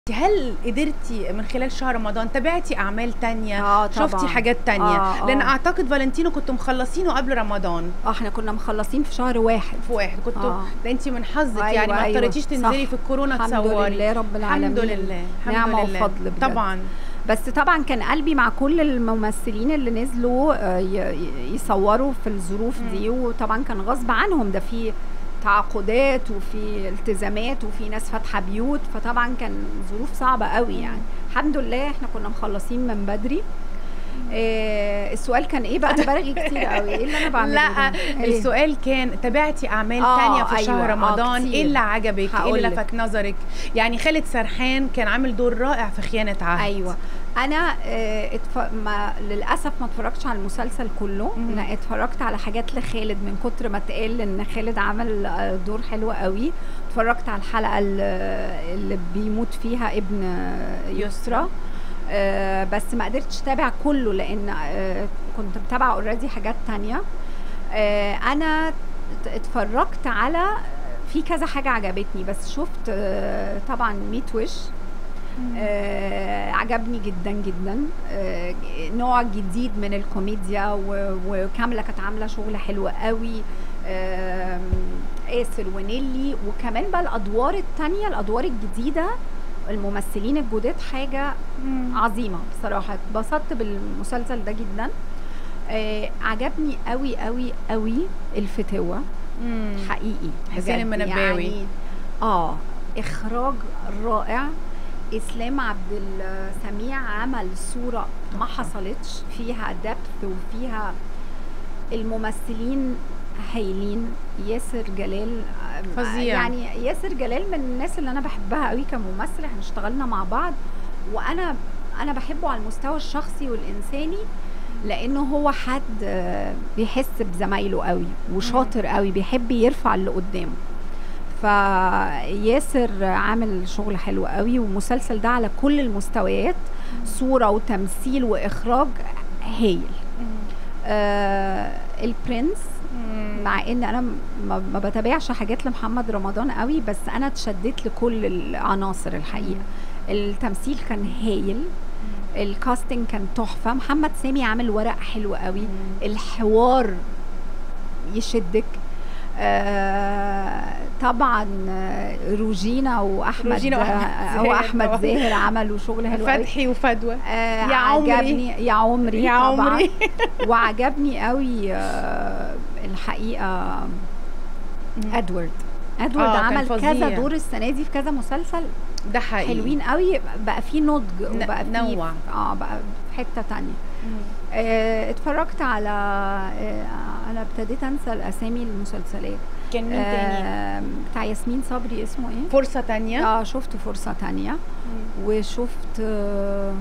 هل قدرتي من خلال شهر رمضان تابعتي اعمال تانية اه طبعا شفتي حاجات تانية آه، آه. لان اعتقد فالنتينو كنتوا مخلصينه قبل رمضان اه احنا كنا مخلصين في شهر واحد في واحد كنتوا آه. ده انت من حظك أيوة، يعني ما أيوة، اضطريتيش تنزلي صح. في الكورونا الحمد تصوري لله رب العالمين الحمد لله الحمد نعمة لله. وفضل بجد. طبعا بس طبعا كان قلبي مع كل الممثلين اللي نزلوا آه، ي- ي- يصوروا في الظروف دي وطبعا كان غصب عنهم ده في تعاقدات وفي التزامات وفي ناس فاتحه بيوت فطبعا كان ظروف صعبه قوي يعني الحمد لله احنا كنا مخلصين من بدري آه السؤال كان ايه بقى انا برغي كتير قوي ايه اللي انا بعمله لا ده؟ إيه؟ السؤال كان تابعتي اعمال آه، تانية في أيوة، شهر آه، رمضان كتير. ايه اللي عجبك ايه اللي هقولك. لفت نظرك يعني خالد سرحان كان عامل دور رائع في خيانة عهد ايوه انا آه، اتف... ما للاسف ما اتفرجتش على المسلسل كله مم. لا اتفرجت على حاجات لخالد من كتر ما اتقال ان خالد عمل آه، دور حلو قوي اتفرجت على الحلقه اللي, اللي بيموت فيها ابن آه، يسرا آه، بس ما قدرتش اتابع كله لان آه، كنت متابعه اوريدي حاجات تانية آه، انا ات- اتفرجت على في كذا حاجه عجبتني بس شفت آه، طبعا ميت وش آه عجبني جدا جدا آه نوع جديد من الكوميديا و- وكاملة كانت عاملة شغل حلو قوي آم، آسر ونيلي وكمان بقى الأدوار التانية الأدوار الجديدة الممثلين الجداد حاجة مم. عظيمة بصراحة اتبسطت بالمسلسل ده جدا آه عجبني قوي قوي قوي الفتوة مم. حقيقي حسين بجد المنباوي. يعني اه اخراج رائع اسلام عبد السميع عمل صوره ما حصلتش فيها دبث وفيها الممثلين هايلين ياسر جلال آه، فظيع. يعني ياسر جلال من الناس اللي انا بحبها قوي كممثل احنا اشتغلنا مع بعض وانا انا بحبه على المستوى الشخصي والانساني لانه هو حد آه، بيحس بزمايله قوي وشاطر قوي بيحب يرفع اللي قدامه فياسر عامل شغل حلو قوي والمسلسل ده على كل المستويات صوره وتمثيل واخراج هايل آه البرنس مم. مع ان انا م- ما, ما بتابعش حاجات لمحمد رمضان قوي بس انا اتشدت لكل العناصر الحقيقه التمثيل كان هايل الكاستنج كان تحفه محمد سامي عامل ورق حلو قوي الحوار يشدك آه طبعا آه، روجينا واحمد روجينا وأحمد آه، زاهر واحمد طبعاً. زاهر عملوا شغل حلو قوي فتحي وفدوى آه يا عمري. عجبني يا عمري يا طبعا عمري وعجبني قوي آه الحقيقه ادوارد ادوارد آه، كان عمل فظيع. كذا دور السنه دي في كذا مسلسل ده حقيقي حلوين قوي بقى في نضج ن- وبقى في نوع. اه بقى في حته تانية مم. آه اتفرجت على آه انا ابتديت انسى الاسامي المسلسلات كان مين تاني آه بتاع ياسمين صبري اسمه ايه فرصة تانية اه شفت فرصه تانية مم. وشفت آه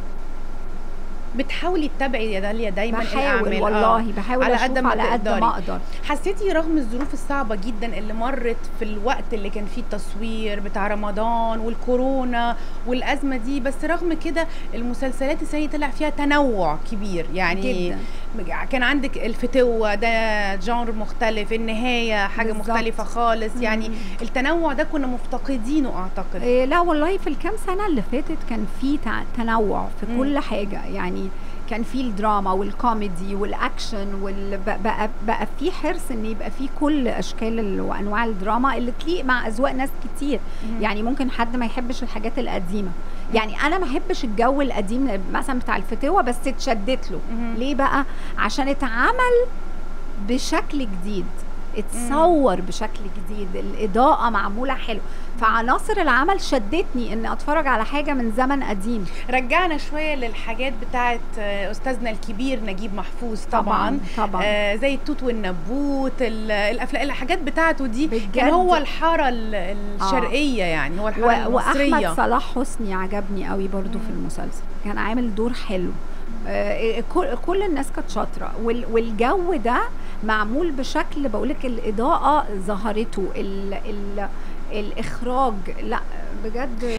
بتحاولي تتابعي يا داليا دايما بحاول الأعمال. والله آه. بحاول على اشوف قد ما على قد تقدري. ما اقدر حسيتي رغم الظروف الصعبة جدا اللي مرت في الوقت اللي كان فيه التصوير بتاع رمضان والكورونا والأزمة دي بس رغم كده المسلسلات السنة دي طلع فيها تنوع كبير يعني جدا كان عندك الفتوة ده جانر مختلف النهاية حاجة بالظبط. مختلفة خالص يعني مم. التنوع ده كنا مفتقدينه أعتقد إيه لا والله في الكام سنه اللي فاتت كان في تع- تنوع في مم. كل حاجه يعني كان في الدراما والكوميدي والاكشن وال... بقى- بقى بقى في حرص ان يبقى في كل اشكال ال- وانواع الدراما اللي تليق مع اذواق ناس كتير مم. يعني ممكن حد ما يحبش الحاجات القديمه يعني انا ما احبش الجو القديم مثلا بتاع الفتوه بس اتشدت له مم. ليه بقى عشان اتعمل بشكل جديد اتصور بشكل جديد الاضاءه معموله حلو فعناصر العمل شدتني ان اتفرج على حاجه من زمن قديم رجعنا شوية للحاجات بتاعت آه، أستاذنا الكبير نجيب محفوظ طبعا, طبعا طبعا آه زي التوت والنبوت ال- الافلام الحاجات بتاعته دي بجد. كان هو الحاره ال- الشرقيه يعني هو الحاره و- واحمد المصريه صلاح حسني عجبني قوي برضو في المسلسل كان عامل دور حلو آه، كل كل الناس كانت شاطره وال- والجو ده معمول بشكل بقولك الاضاءه ظهرته ال ال الاخراج لا بجد